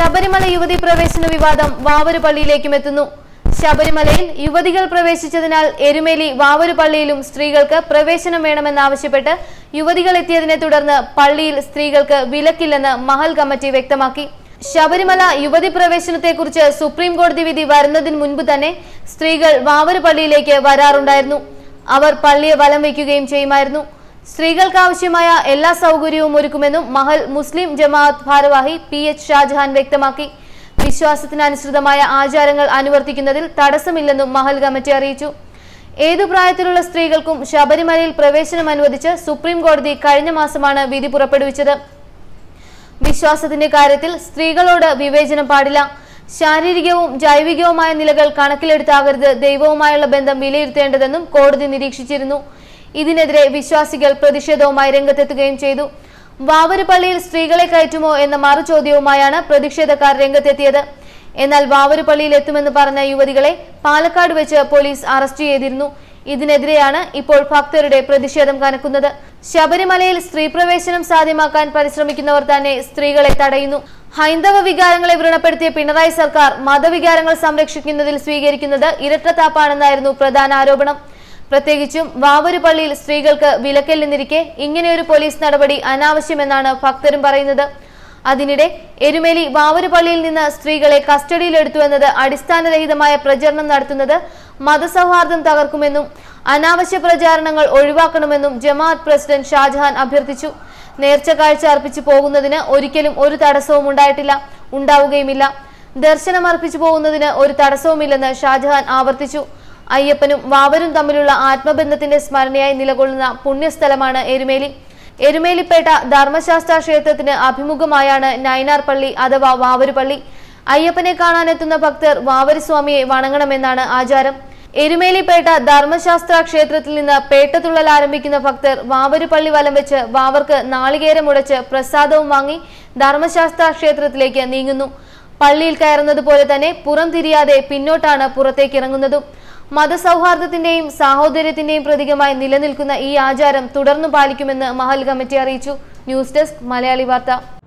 ശബരിമല യുവതി പ്രവേശന വിവാദം വാവരു പള്ളിയിലേക്കും എത്തുന്നു ശബരിമലയിൽ യുവതികൾ പ്രവേശിച്ചതിനാൽ എരുമേലി വാവരു പള്ളിയിലും സ്ത്രീകൾക്ക് പ്രവേശനം വേണമെന്നാവശ്യപ്പെട്ട് യുവതികൾ എത്തിയതിനെ തുടർന്ന് പള്ളിയിൽ സ്ത്രീകൾക്ക് വിലക്കില്ലെന്ന് മഹൽ കമ്മിറ്റി വ്യക്തമാക്കി ശബരിമല യുവതി പ്രവേശനത്തെക്കുറിച്ച് സുപ്രീം കോടതി വിധി വരുന്നതിന് മുൻപ് തന്നെ സ്ത്രീകൾ വാവരു പള്ളിയിലേക്ക് വരാറുണ്ടായിരുന്നു അവർ പള്ളിയെ വലം വയ്ക്കുകയും ചെയ്യുമായിരുന്നു സ്ത്രീകൾക്ക് ആവശ്യമായ എല്ലാ സൗകര്യവും ഒരുക്കുമെന്നും മഹൽ മുസ്ലിം ജമാഅത്ത് ഭാരവാഹി പി എച്ച് ഷാജഹാൻ വ്യക്തമാക്കി വിശ്വാസത്തിനനുസൃതമായ ആചാരങ്ങൾ അനുവർത്തിക്കുന്നതിൽ തടസ്സമില്ലെന്നും മഹൽ കമ്മിറ്റി അറിയിച്ചു ഏതു പ്രായത്തിലുള്ള സ്ത്രീകൾക്കും ശബരിമലയിൽ പ്രവേശനം അനുവദിച്ച് സുപ്രീം കോടതി കഴിഞ്ഞ മാസമാണ് വിധി പുറപ്പെടുവിച്ചത് വിശ്വാസത്തിന്റെ കാര്യത്തിൽ സ്ത്രീകളോട് വിവേചനം പാടില്ല ശാരീരികവും ജൈവികവുമായ നിലകൾ കണക്കിലെടുത്താകരുത് ദൈവവുമായുള്ള ബന്ധം വിലയിരുത്തേണ്ടതെന്നും കോടതി നിരീക്ഷിച്ചിരുന്നു ഇതിനെതിരെ വിശ്വാസികൾ പ്രതിഷേധവുമായി രംഗത്തെത്തുകയും ചെയ്തു വാവര് പള്ളിയിൽ സ്ത്രീകളെ കയറ്റുമോ എന്ന മറുചോദ്യവുമായാണ് പ്രതിഷേധക്കാർ രംഗത്തെത്തിയത് എന്നാൽ വാവര് പള്ളിയിൽ എത്തുമെന്ന് പറഞ്ഞ യുവതികളെ പാലക്കാട് വെച്ച് പോലീസ് അറസ്റ്റ് ചെയ്തിരുന്നു ഇതിനെതിരെയാണ് ഇപ്പോൾ ഭക്തരുടെ പ്രതിഷേധം കനക്കുന്നത് ശബരിമലയിൽ സ്ത്രീ പ്രവേശനം സാധ്യമാക്കാൻ പരിശ്രമിക്കുന്നവർ തന്നെ സ്ത്രീകളെ തടയുന്നു ഹൈന്ദവ വികാരങ്ങളെ വ്രണപ്പെടുത്തിയ പിണറായി സർക്കാർ മതവികാരങ്ങൾ സംരക്ഷിക്കുന്നതിൽ സ്വീകരിക്കുന്നത് ഇരട്ടത്താപ്പാണെന്നായിരുന്നു പ്രധാന ആരോപണം പ്രത്യേകിച്ചും വാവരു പള്ളിയിൽ സ്ത്രീകൾക്ക് വിലക്കില്ലെന്നിരിക്കെ ഇങ്ങനെയൊരു പോലീസ് നടപടി അനാവശ്യമെന്നാണ് ഭക്തരും പറയുന്നത് അതിനിടെ എരുമേലി വാവരു പള്ളിയിൽ നിന്ന് സ്ത്രീകളെ കസ്റ്റഡിയിലെടുത്തുവെന്നത് അടിസ്ഥാനരഹിതമായ പ്രചരണം നടത്തുന്നത് മതസൗഹാർദ്ദം തകർക്കുമെന്നും അനാവശ്യ പ്രചാരണങ്ങൾ ഒഴിവാക്കണമെന്നും ജമാഅത്ത് പ്രസിഡന്റ് ഷാജഹാൻ അഭ്യർത്ഥിച്ചു നേർച്ച കാഴ്ച അർപ്പിച്ചു പോകുന്നതിന് ഒരിക്കലും ഒരു തടസ്സവും ഉണ്ടായിട്ടില്ല ഉണ്ടാവുകയുമില്ല ദർശനം അർപ്പിച്ചു പോകുന്നതിന് ഒരു തടസ്സവുമില്ലെന്ന് ഷാജഹാൻ ആവർത്തിച്ചു അയ്യപ്പനും വാവരും തമ്മിലുള്ള ആത്മബന്ധത്തിന്റെ സ്മരണയായി നിലകൊള്ളുന്ന പുണ്യസ്ഥലമാണ് എരുമേലി എരുമേലിപ്പേട്ട ധർമ്മശാസ്ത്ര ക്ഷേത്രത്തിന് അഭിമുഖമായാണ് നൈനാർ പള്ളി അഥവാ വാവരു പള്ളി അയ്യപ്പനെ കാണാനെത്തുന്ന ഭക്തർ വാവരുസ്വാമിയെ വണങ്ങണമെന്നാണ് ആചാരം എരുമേലിപ്പേട്ട ധർമ്മശാസ്ത്ര ക്ഷേത്രത്തിൽ നിന്ന് പേട്ടതുള്ളൽ ആരംഭിക്കുന്ന ഭക്തർ വാവരു പള്ളി വലം വെച്ച് വാവർക്ക് നാളികേരം ഉടച്ച് പ്രസാദവും വാങ്ങി ധർമ്മശാസ്ത്ര ക്ഷേത്രത്തിലേക്ക് നീങ്ങുന്നു പള്ളിയിൽ കയറുന്നത് പോലെ തന്നെ പുറം തിരിയാതെ പിന്നോട്ടാണ് പുറത്തേക്ക് ഇറങ്ങുന്നതും മതസൗഹാർദ്ദത്തിന്റെയും സാഹോദര്യത്തിന്റെയും പ്രതീകമായി നിലനിൽക്കുന്ന ഈ ആചാരം തുടർന്നു പാലിക്കുമെന്ന് മഹൽ കമ്മിറ്റി അറിയിച്ചു ന്യൂസ് ഡെസ്ക് മലയാളി വാർത്ത